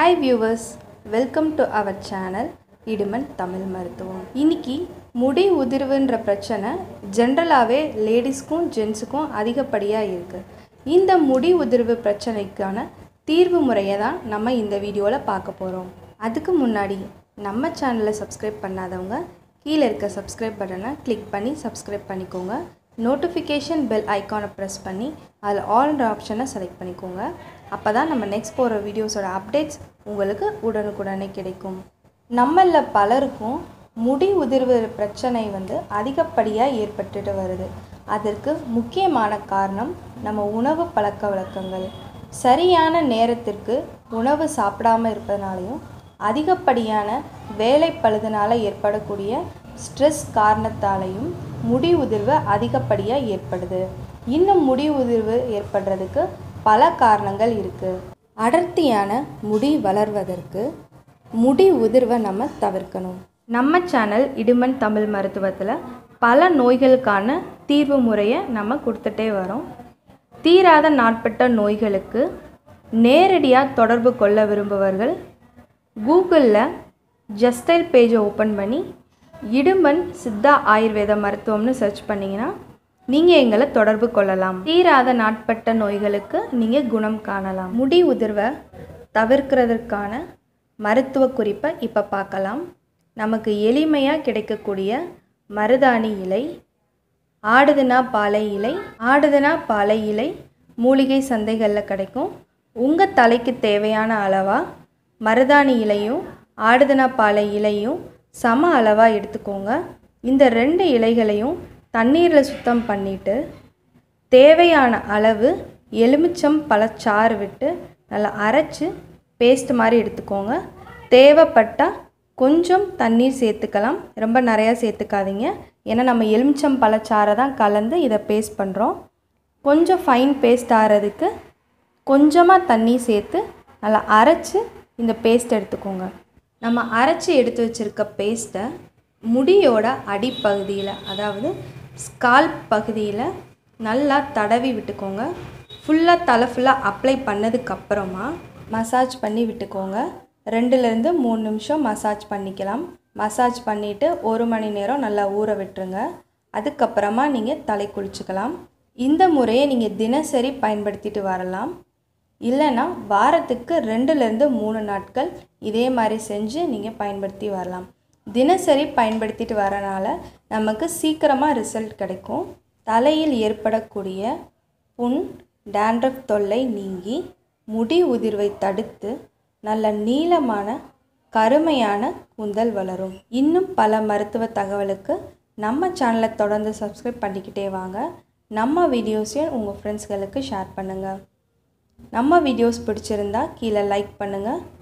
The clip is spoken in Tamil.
hi viewers welcome to our channel இடுமன் தமிழ் மருத்துவம் இன்னைக்கு முடி உதிர்வுன்ற பிரச்சனை ஜென்ரலாகவே லேடிஸ்க்கும் ஜென்ஸுக்கும் அதிகப்படியாக இருக்குது இந்த முடி உதிர்வு பிரச்சனைக்கான தீர்வு முறையை தான் நம்ம இந்த வீடியோவில் பார்க்க போகிறோம் அதுக்கு முன்னாடி நம்ம சேனலை சப்ஸ்கிரைப் பண்ணாதவங்க கீழே இருக்க சப்ஸ்கிரைப் பட்டனை கிளிக் பண்ணி சப்ஸ்கிரைப் பண்ணிக்கோங்க நோட்டிஃபிகேஷன் பெல் ஐக்கானை ப்ரெஸ் பண்ணி அதில் ஆல்ன்ற ஆப்ஷனை செலக்ட் பண்ணிக்கோங்க அப்போ தான் நம்ம நெக்ஸ்ட் போகிற வீடியோஸோட அப்டேட்ஸ் உங்களுக்கு உடனுக்குடனே கிடைக்கும் நம்மள பலருக்கும் முடி உதிர்வு பிரச்சனை வந்து அதிகப்படியாக ஏற்பட்டுட்டு வருது அதற்கு முக்கியமான காரணம் நம்ம உணவு பழக்க வழக்கங்கள் சரியான நேரத்திற்கு உணவு சாப்பிடாம இருப்பதனாலையும் அதிகப்படியான வேலை பழுதுனால ஏற்படக்கூடிய ஸ்ட்ரெஸ் காரணத்தாலையும் முடி உதிர்வு அதிகப்படியாக ஏற்படுது இன்னும் முடி உதிர்வு ஏற்படுறதுக்கு பல காரணங்கள் இருக்குது அடர்த்தியான முடி வளர்வதற்கு முடி உதிர்வை நம்ம தவிர்க்கணும் நம்ம சேனல் இடுமன் தமிழ் மருத்துவத்தில் பல நோய்களுக்கான தீர்வு முறையை நம்ம கொடுத்துட்டே வரோம் தீராத நாட்பட்ட நோய்களுக்கு நேரடியாக தொடர்பு கொள்ள விரும்புபவர்கள் கூகுளில் ஜஸ்டைல் பேஜை ஓப்பன் பண்ணி இடுமன் சித்தா ஆயுர்வேத மருத்துவம்னு சர்ச் பண்ணிங்கன்னா நீங்கள் எங்களை தொடர்பு கொள்ளலாம் தீராத நாட்பட்ட நோய்களுக்கு நீங்கள் குணம் காணலாம் முடி உதிர்வை தவிர்க்கிறதுக்கான மருத்துவ குறிப்பை இப்போ பார்க்கலாம் நமக்கு எளிமையாக கிடைக்கக்கூடிய மருதாணி இலை ஆடுதுனா பாலை இலை ஆடுதுனா பாலை இலை மூலிகை சந்தைகளில் கிடைக்கும் உங்கள் தலைக்கு தேவையான அளவாக மருதாணி இலையும் ஆடுதுனா பாலை இலையும் சம அளவாக எடுத்துக்கோங்க இந்த ரெண்டு இலைகளையும் தண்ணீரில் சுத்தம் பண்ணிவிட்டு தேவையான அளவு எலுமிச்சம் பழச்சாறு விட்டு நல்லா அரைச்சி பேஸ்ட் மாதிரி எடுத்துக்கோங்க தேவைப்பட்டால் கொஞ்சம் தண்ணீர் சேர்த்துக்கலாம் ரொம்ப நிறையா சேர்த்துக்காதீங்க ஏன்னா நம்ம எலுமிச்சம் பழச்சாறை தான் கலந்து இதை பேஸ்ட் பண்ணுறோம் கொஞ்சம் ஃபைன் பேஸ்ட் ஆகிறதுக்கு கொஞ்சமாக தண்ணி சேர்த்து நல்லா அரைச்சி இந்த பேஸ்ட் எடுத்துக்கோங்க நம்ம அரைச்சி எடுத்து வச்சுருக்க பேஸ்ட்டை முடியோட அடிப்பகுதியில் அதாவது ஸ்கால்ப் பகுதியில் நல்லா தடவி விட்டுக்கோங்க ஃபுல்லாக தலை ஃபுல்லாக அப்ளை பண்ணதுக்கப்புறமா மசாஜ் பண்ணி விட்டுக்கோங்க ரெண்டுலேருந்து மூணு நிமிஷம் மசாஜ் பண்ணிக்கலாம் மசாஜ் பண்ணிவிட்டு ஒரு மணி நேரம் நல்லா ஊற விட்டுருங்க அதுக்கப்புறமா நீங்கள் தலை குளிச்சுக்கலாம் இந்த முறையை நீங்கள் தினசரி பயன்படுத்திட்டு வரலாம் இல்லைன்னா வாரத்துக்கு ரெண்டுலேருந்து மூணு நாட்கள் இதே மாதிரி செஞ்சு நீங்கள் பயன்படுத்தி வரலாம் தினசரி பயன்படுத்திட்டு வரனால நமக்கு சீக்கிரமாக ரிசல்ட் கிடைக்கும் தலையில் ஏற்படக்கூடிய புண் டேண்ட்ரஃப் தொல்லை நீங்கி முடி உதிர்வை தடுத்து நல்ல நீளமான கருமையான கூந்தல் வளரும் இன்னும் பல மருத்துவ தகவலுக்கு நம்ம சேனலை தொடர்ந்து சப்ஸ்கிரைப் பண்ணிக்கிட்டே வாங்க நம்ம வீடியோஸையும் உங்கள் ஃப்ரெண்ட்ஸ்களுக்கு ஷேர் பண்ணுங்கள் நம்ம வீடியோஸ் பிடிச்சிருந்தா கீழே லைக் பண்ணுங்கள்